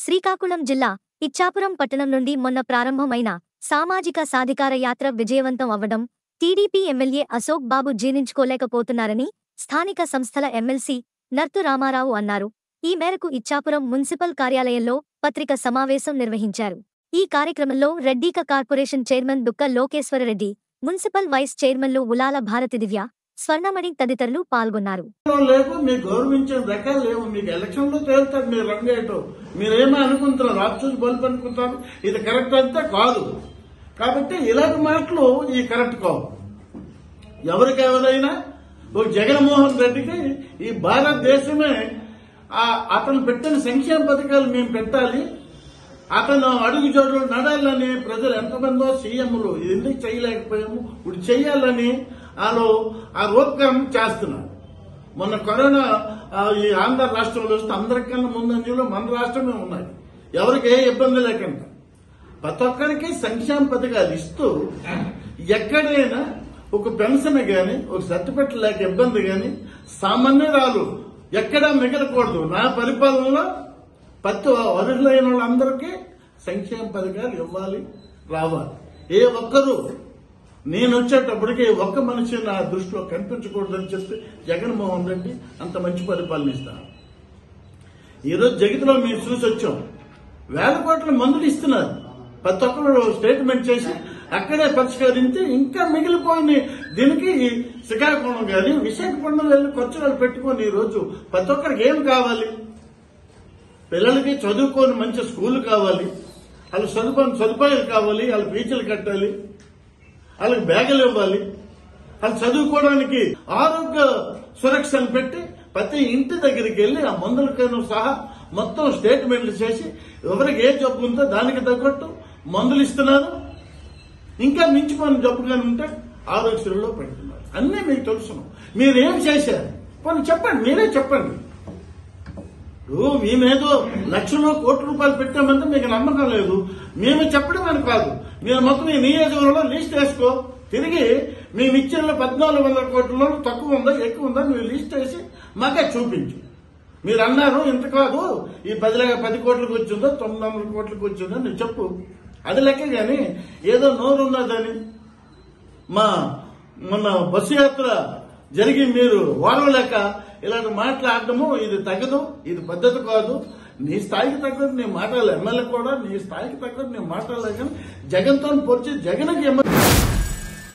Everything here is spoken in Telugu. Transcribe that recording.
శ్రీకాకుళం జిల్లా ఇచ్చాపురం పట్టణం నుండి మొన్న ప్రారంభమైన సామాజిక సాధికార యాత్ర విజయవంతం అవ్వడం టీడీపీ ఎమ్మెల్యే అశోక్ బాబు జీర్ణించుకోలేకపోతున్నారని స్థానిక సంస్థల ఎమ్మెల్సీ నర్తు రామారావు అన్నారు ఈ మేరకు ఇచ్చాపురం మున్సిపల్ కార్యాలయంలో పత్రిక సమావేశం నిర్వహించారు ఈ కార్యక్రమంలో Reddika corporation chairman Dukka Lokeswara Reddy municipal vice చైర్మన్లు ఉలాల భారతి దివ్య స్వర్ణమణి తదితరులు పాల్గొన్నారు లో లేవు మీకు గౌరవించిన రకాలు లేవు మీకు ఎలక్షన్ లో తేలుతారు మీరు రంగు ఏంటో మీరేమో అనుకుంటున్నారు రాక్షసు బల్బు అనుకుంటారు ఇది కరెక్ట్ అంతే కాదు కాబట్టి ఇలాంటి మాటలు ఈ కరెక్ట్ కావు ఎవరికి ఎవరైనా ఒక జగన్మోహన్ రెడ్డికి ఈ భారతదేశమే ఆ అతను పెట్టిన సంక్షేమ పథకాలు మేము పెట్టాలి అతను అడుగు జోడు నడాలని ప్రజలు ఎంతమందో సీఎంలు ఇది ఎందుకు చేయలేకపోయాము ఇప్పుడు చెయ్యాలని వాళ్ళు ఆ రూపకం చేస్తున్నారు మొన్న కరోనా ఆ, ఈ ఆంధ్ర రాష్ట్రంలో వస్తే అందరికన్నా ముందంజలో మన రాష్ట్రమే ఉన్నాయి ఎవరికి ఏ ఇబ్బంది లేకుండా ప్రతి ఒక్కరికి సంక్షేమ పథకాలు ఇస్తూ ఎక్కడైనా ఒక పెన్షన్ గాని ఒక సర్టిఫికెట్ లేక ఇబ్బంది గాని సామాన్యురాలు ఎక్కడా మిగలకూడదు నా పరిపాలనలో ప్రతి అర్హులైన వాళ్ళందరికీ సంక్షేమ పథకాలు ఇవ్వాలి రావాలి ఏ ఒక్కరు నేను వచ్చేటప్పటికి ఒక్క మనిషి నా దృష్టిలో కనిపించకూడదని చెప్పి జగన్మోహన్ రెడ్డి అంత మంచి పరిపాలన ఇస్తాను ఈరోజు జగత్లో మేము చూసి వచ్చాం వేల కోట్ల మందులు ఇస్తున్నారు ప్రతి ఒక్కరు స్టేట్మెంట్ చేసి అక్కడే పరిష్కరించి ఇంకా మిగిలిపోయిన దీనికి శ్రీకాకుళం కానీ విశాఖపట్నం వెళ్ళి ఖర్చులు పెట్టుకొని ఈ రోజు ప్రతి ఒక్కరికి ఏం కావాలి పిల్లలకి చదువుకొని మంచి స్కూల్ కావాలి వాళ్ళకి సదుపాయం సదుపాయాలు కావాలి వాళ్ళ ఫీజులు కట్టాలి వాళ్ళకి బ్యాగులు ఇవ్వాలి వాళ్ళు చదువుకోవడానికి ఆరోగ్య సురక్షను పెట్టి ప్రతి ఇంటి దగ్గరికి వెళ్ళి ఆ మందులకైనా సహా మొత్తం స్టేట్మెంట్లు చేసి ఎవరికి ఏ జబ్బు ఉందో దానికి తగ్గట్టు మందులు ఇస్తున్నారు ఇంకా మించిపోయిన జబ్బు కానీ ఉంటే ఆరోగ్యశ్రీలో పెడుతున్నారు అన్నీ మీకు తెలుసును మీరేం చేశారు పోనీ చెప్పండి మీరే చెప్పండి ఇప్పుడు మేమేదో లక్షలు కోట్ల రూపాయలు పెట్టామంటే మీకు నమ్మకం లేదు మేము చెప్పడం అని కాదు మీరు మొత్తం ఈ నియోజకవర్గంలో లిస్ట్ వేసుకో తిరిగి మేము ఇచ్చిన పద్నాలుగు వందల కోట్లలో తక్కువ ఉందా ఎక్కువ ఉందా మీరు లిస్ట్ వేసి మాకే చూపించు మీరు అన్నారు ఇంత కాదు ఈ పది లక్ష పది కోట్లకు వచ్చిందో తొమ్మిది వందల కోట్లకు వచ్చిందో నువ్వు చెప్పు అది లెక్క కానీ ఏదో నోరు ఉన్నదని మా మొన్న బస్సు యాత్ర జరిగి మీరు వాడలేక ఇలాంటి మాట్లాడటము ఇది తగదు ఇది పద్ధతి కాదు నీ స్థాయికి తగ్గట్టు నేను మాట్లాడలే ఎమ్మెల్యే కూడా నీ స్థాయికి తగ్గట్టు నేను మాట్లాడలే కానీ జగన్తో పొడిచి జగన్కి ఎమ్మెల్యే